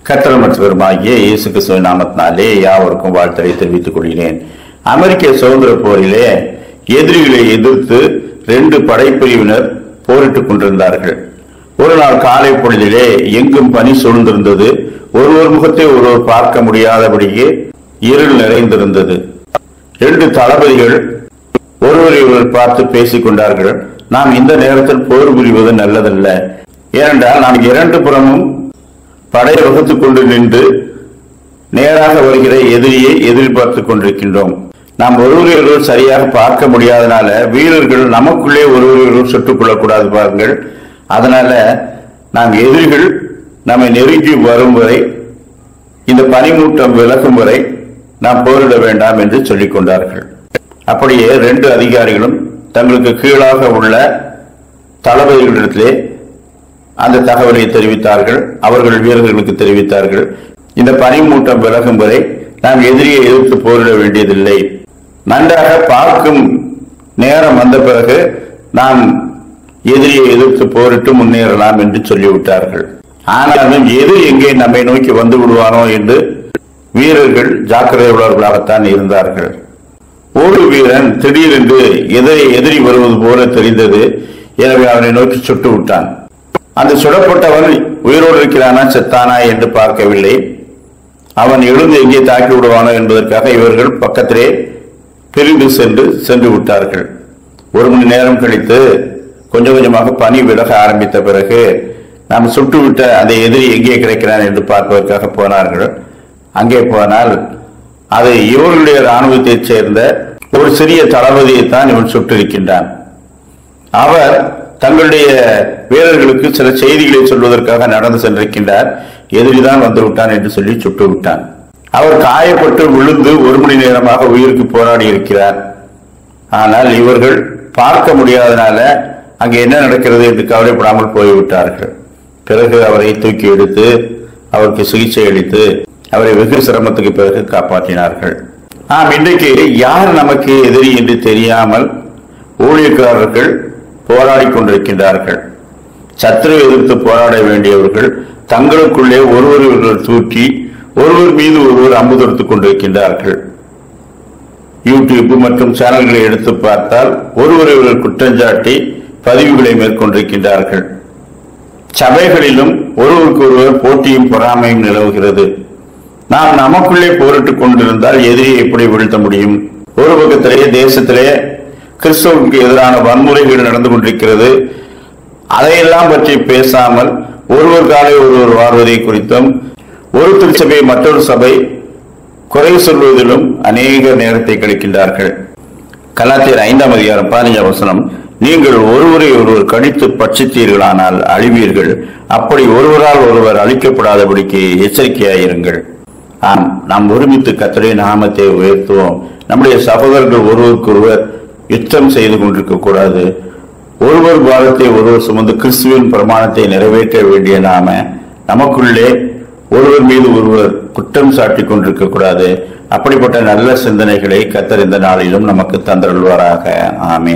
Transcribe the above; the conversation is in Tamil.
கத்தர் மற்றவருமாகிய இயேசு கிறிஸ்துவின் நாமத்தினாலே யாவருக்கும் வாழ்த்தலை தெரிவித்துக் கொள்கிறேன் அமெரிக்க சுதந்திர போரிலே எதிரிகளை எதிர்த்து ரெண்டு படைப்பிரிவினர் போரிட்டுக் கொண்டிருந்தார்கள் ஒரு நாள் காலை பொழுதிலே எங்கும் பனி சூழ்ந்திருந்தது ஒருவர் முகத்தை ஒருவர் பார்க்க முடியாதபடியே இருள் நிறைந்திருந்தது இரண்டு தளபதிகள் ஒருவரை ஒருவர் பார்த்து பேசிக் கொண்டார்கள் நாம் இந்த நேரத்தில் போர் புரிவது நல்லதல்ல ஏனென்றால் நாம் இரண்டு புறமும் படையை வகுத்துக் கொண்டு நின்று நேராக வருகிற எதிரியை எதிர்பார்த்துக் கொண்டிருக்கின்றோம் நாம் ஒருவரை ஒருவர் சரியாக பார்க்க முடியாதனால வீரர்கள் நமக்குள்ளே ஒருவரை ஒருவர் சுட்டுக் கொள்ளக்கூடாது பாருங்கள் அதனால நாம் எதிரிகள் நம்மை நெருங்கி வரும் வரை இந்த பனிமூட்டம் விலகும் வரை நாம் போரிட வேண்டாம் என்று சொல்லிக் கொண்டார்கள் அப்படியே ரெண்டு அதிகாரிகளும் தங்களுக்கு கீழாக உள்ள தளபதிகளிடத்திலே அந்த தகவலை தெரிவித்தார்கள் அவர்கள் வீரர்களுக்கு தெரிவித்தார்கள் இந்த பனிமூட்டம் விலகும் வரை நாம் எதிரியை எதிர்த்து போரிட வேண்டியதில்லை நன்றாக பார்க்கும் நேரம் வந்த பிறகு நாம் எதிரியை எதிர்த்து போரிட்டு முன்னேறலாம் என்று சொல்லிவிட்டார்கள் ஆனாலும் எதிரி எங்கே நம்மை நோக்கி வந்து விடுவானோ என்று வீரர்கள் ஜாக்கிரதை உள்ளவர்களாகத்தான் இருந்தார்கள் ஒரு வீரன் திடீரென்று எதிரி எதிரி வருவது போல தெரிந்தது எனவே அவனை நோக்கி சுட்டு விட்டான் அந்த சுடப்பட்டவன் உயிரோடு இருக்கிறானா செத்தானா என்று பார்க்கவில்லை அவன் எழுந்து எங்கே தாக்கி விடுவானோ என்பதற்காக இவர்கள் பக்கத்திலே பிரிந்து சென்று சென்று விட்டார்கள் ஒரு மணி நேரம் கழித்து கொஞ்சம் கொஞ்சமாக பனி விலக ஆரம்பித்த பிறகு நாம் சுட்டுவிட்ட அந்த எதிரி எங்கே கிடைக்கிறான் என்று பார்ப்பதற்காக போனார்கள் அங்கே போனால் அது இவர்களுடைய ராணுவத்தைச் சேர்ந்த ஒரு சிறிய தளபதியைத்தான் இவன் சுட்டிருக்கின்றான் அவர் தங்களுடைய வீரர்களுக்கு சில செய்திகளை சொல்வதற்காக நடந்து சென்றிருக்கின்றார் எதிரிதான் வந்து விட்டான் என்று சொல்லி சுட்டு விட்டான் அவர் காயப்பட்டு விழுந்து ஒரு மணி நேரமாக உயிருக்கு போராடி இருக்கிறார் ஆனால் இவர்கள் பார்க்க முடியாதனால அங்கே என்ன நடக்கிறது என்று கவலைப்படாமல் போய்விட்டார்கள் பிறகு அவரை தூக்கி எடுத்து அவருக்கு சிகிச்சை அளித்து அவரை வெகு சிரமத்துக்கு பிறகு காப்பாற்றினார்கள் ஆம் இன்றைக்கு யார் நமக்கு எதிரி என்று தெரியாமல் ஊழியக்காரர்கள் போராடி கொண்டிருக்கின்றார்கள் சத்துருவை எதிர்த்து போராட வேண்டியவர்கள் தங்களுக்குள்ளே ஒருவர் ஒருவர் தூக்கி ஒருவர் மீது ஒருவர் அம்பு தொடுத்துக் கொண்டிருக்கின்றார்கள் யூடியூப் மற்றும் சேனல்களை எடுத்து பார்த்தால் ஒருவரை ஒருவர் குற்றஞ்சாட்டி பதிவுகளை மேற்கொண்டிருக்கின்றார்கள் சபைகளிலும் ஒருவருக்கு ஒருவர் போட்டியும் பொறாமையும் நிலவுகிறது நாம் நமக்குள்ளே போரிட்டுக் கொண்டிருந்தால் எதிரியை எப்படி வீழ்த்த முடியும் ஒரு பக்கத்திலே தேசத்திலே கிறிஸ்தவுக்கு எதிரான வன்முறைகள் நடந்து கொண்டிருக்கிறது அதையெல்லாம் பற்றி பேசாமல் ஒருவர் காலை ஒருவர் வாழ்வதை குறித்தும் ஒரு திருச்சபை மற்றொரு சபை குறை சொல்வதிலும் அநேக நேரத்தை கழிக்கின்றார்கள் கலாத்தியர் ஐந்தாம் அதிகாரம் பதினஞ்சாம் வசனம் நீங்கள் ஒருவரை ஒருவர் கடித்து பட்சித்தீர்களானால் அழிவீர்கள் அப்படி ஒருவரால் ஒருவர் அழிக்கப்படாதபடிக்கு எச்சரிக்கையாயிருங்கள் ஆம் நாம் ஒருமித்து கத்தரை நாமத்தை உயர்த்துவோம் நம்முடைய சகோதரர்கள் ஒருவருக்கொருவர் யுத்தம் செய்து கொண்டிருக்க கூடாது ஒருவர் பாரத்தை ஒருவர் சுமந்து கிறிஸ்துவின் பிரமாணத்தை நிறைவேற்ற வேண்டிய நாம நமக்குள்ளே ஒருவர் மீது ஒருவர் குற்றம் சாட்டிக் கொண்டிருக்க கூடாது அப்படிப்பட்ட நல்ல சிந்தனைகளை கத்தர் இந்த நாளிலும் நமக்கு தந்தருள்வாராக ஆமே